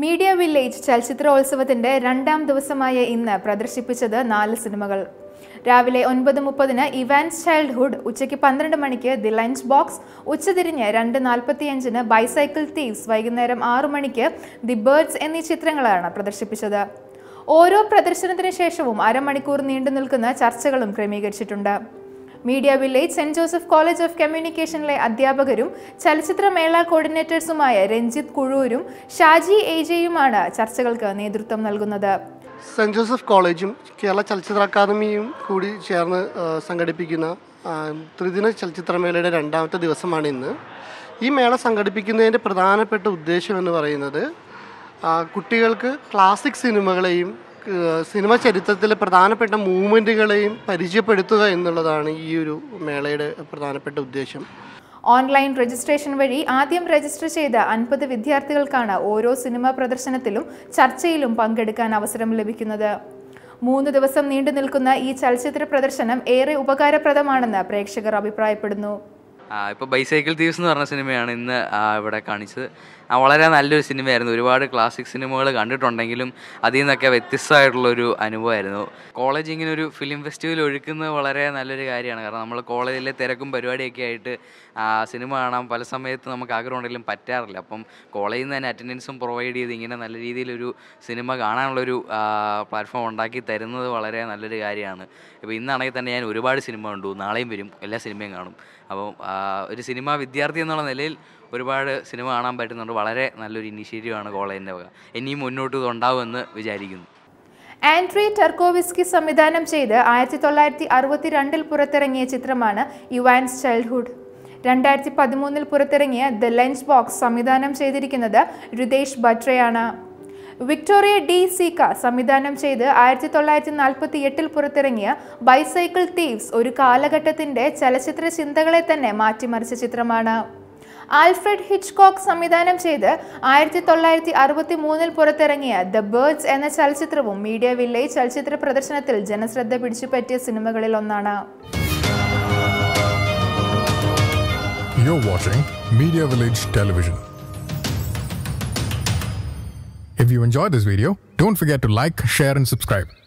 Media village ചലച്ചിത്രോത്സവത്തിന്റെ രണ്ടാം ദിവസമായ ഇന്ന് പ്രദർശിപ്പിച്ചത് നാല് സിനിമകൾ രാവിലെ ഒൻപത് മുപ്പതിന് ഇവാൻസ് ചൈൽഡ്ഹുഡ് ഉച്ചയ്ക്ക് പന്ത്രണ്ട് മണിക്ക് ദി ലഞ്ച് ബോക്സ് ഉച്ചതിരിഞ്ഞ് രണ്ട് നാൽപ്പത്തിയഞ്ചിന് ബൈസൈക്കിൾ തീവ്സ് വൈകുന്നേരം ആറു മണിക്ക് ദി ബേർഡ്സ് എന്നീ ചിത്രങ്ങളാണ് പ്രദർശിപ്പിച്ചത് ഓരോ പ്രദർശനത്തിന് ശേഷവും അരമണിക്കൂർ നീണ്ടു നിൽക്കുന്ന ചർച്ചകളും ക്രമീകരിച്ചിട്ടുണ്ട് മീഡിയ വില്ലേജ് സെന്റ് ജോസഫ് കോളേജ് ഓഫ് കമ്മ്യൂണിക്കേഷനിലെ അധ്യാപകരും ചലച്ചിത്രമേള കോർഡിനേറ്റേഴ്സുമായ രഞ്ജിത്ത് കുഴൂരും ഷാജി ഏജയുമാണ് ചർച്ചകൾക്ക് നേതൃത്വം നൽകുന്നത് സെൻറ് ജോസഫ് കോളേജും കേരള ചലച്ചിത്ര അക്കാദമിയും കൂടി ചേർന്ന് ആ, സംഘടിപ്പിക്കുന്ന ആ, ത്രിദിന ചലച്ചിത്രമേളയുടെ രണ്ടാമത്തെ ദിവസമാണ് ഇന്ന് ഈ മേള സംഘടിപ്പിക്കുന്നതിൻ്റെ പ്രധാനപ്പെട്ട ഉദ്ദേശം എന്ന് പറയുന്നത് ആ, കുട്ടികൾക്ക് ക്ലാസിക് സിനിമകളെയും ആ, സിനിമ ചരിത്രത്തിലെ പ്രധാനപ്പെട്ട മൂവ്മെൻറ്റുകളെയും പരിചയപ്പെടുത്തുക എന്നുള്ളതാണ് ഈ ഒരു മേളയുടെ പ്രധാനപ്പെട്ട ഉദ്ദേശം ഓൺലൈൻ രജിസ്ട്രേഷൻ വഴി ആദ്യം രജിസ്റ്റർ ചെയ്ത അൻപത് വിദ്യാർത്ഥികൾക്കാണ് ഓരോ സിനിമാ പ്രദർശനത്തിലും ചർച്ചയിലും പങ്കെടുക്കാൻ അവസരം ലഭിക്കുന്നത് മൂന്ന് ദിവസം നീണ്ടു നിൽക്കുന്ന ഈ ചലച്ചിത്ര പ്രദർശനം ഏറെ ഉപകാരപ്രദമാണെന്ന് പ്രേക്ഷകർ അഭിപ്രായപ്പെടുന്നു ഇപ്പോൾ ബൈസൈക്കിൾ തീവ്സ് എന്ന് പറഞ്ഞ സിനിമയാണ് ഇന്ന് ആ, ഇവിടെ കാണിച്ചത് ആ, വളരെ നല്ലൊരു സിനിമയായിരുന്നു ഒരുപാട് ക്ലാസിക് സിനിമകൾ കണ്ടിട്ടുണ്ടെങ്കിലും അതിൽ നിന്നൊക്കെ വ്യത്യസ്തമായിട്ടുള്ളൊരു അനുഭവമായിരുന്നു കോളേജ് ഇങ്ങനെ ഒരു ഫിലിം ഫെസ്റ്റിവൽ ഒഴുക്കുന്നത് വളരെ നല്ലൊരു കാര്യമാണ് കാരണം നമ്മൾ കോളേജിലെ തിരക്കും പരിപാടിയൊക്കെ ആയിട്ട് ആ, സിനിമ കാണാൻ പല സമയത്ത് നമുക്ക് ആഗ്രഹമുണ്ടെങ്കിലും പറ്റാറില്ല അപ്പം കോളേജിൽ നിന്ന് തന്നെ അറ്റൻഡൻസും പ്രൊവൈഡ് ചെയ്ത് ഇങ്ങനെ നല്ല രീതിയിലൊരു സിനിമ കാണാനുള്ളൊരു പ്ലാറ്റ്ഫോം ഉണ്ടാക്കി തരുന്നത് വളരെ നല്ലൊരു കാര്യമാണ് ഇപ്പോൾ ഇന്നാണെങ്കിൽ തന്നെ ഞാൻ ഒരുപാട് സിനിമ കണ്ടു നാളെയും വരും എല്ലാ സിനിമയും കാണും അപ്പം ആ, ഒരു സിനിമ വിദ്യാർത്ഥി എന്നുള്ള നിലയിൽ ഒരുപാട് സിനിമ കാണാൻ പറ്റുന്നുണ്ട് വളരെ നല്ലൊരു ഇനീഷ്യേറ്റീവാണ് കോളേജിൻ്റെ വക ഇനിയും മുന്നോട്ട് ഇത് ഉണ്ടാവുമെന്ന് വിചാരിക്കുന്നു ആൻഡ്രി ടെർക്കോവിസ്കി സംവിധാനം ചെയ്ത് ആയിരത്തി തൊള്ളായിരത്തി അറുപത്തിരണ്ടിൽ പുറത്തിറങ്ങിയ ചിത്രമാണ് യുവാൻസ് ചൈൽഡ്ഹുഡ് രണ്ടായിരത്തി പതിമൂന്നിൽ പുറത്തിറങ്ങിയ ദ ലഞ്ച് ബോക്സ് സംവിധാനം ചെയ്തിരിക്കുന്നത് രുദേശ് ബട്രയാണ് വിക്ടോറിയ ഡി സീക്ക സംവിധാനം ചെയ്ത് ആയിരത്തി തൊള്ളായിരത്തി നാൽപ്പത്തി എട്ടിൽ പുറത്തിറങ്ങിയ ബൈസൈക്കിൾ തീവ്സ് ഒരു കാലഘട്ടത്തിന്റെ ചലച്ചിത്ര ചിന്തകളെ തന്നെ മാറ്റിമറിച്ച ചിത്രമാണ് ആൽഫ്രഡ് ഹിച്ച്കോക്ക് സംവിധാനം ചെയ്ത് ആയിരത്തി തൊള്ളായിരത്തി അറുപത്തി മൂന്നിൽ പുറത്തിറങ്ങിയ ദ ബേർഡ്സ് എന്ന ചലച്ചിത്രവും മീഡിയ വില്ലേജ് ചലച്ചിത്ര പ്രദർശനത്തിൽ ജനശ്രദ്ധ പിടിച്ചുപറ്റിയ സിനിമകളിൽ ഒന്നാണ് You're watching Media Village Television. If you enjoyed this video, don't forget to like, share, and subscribe.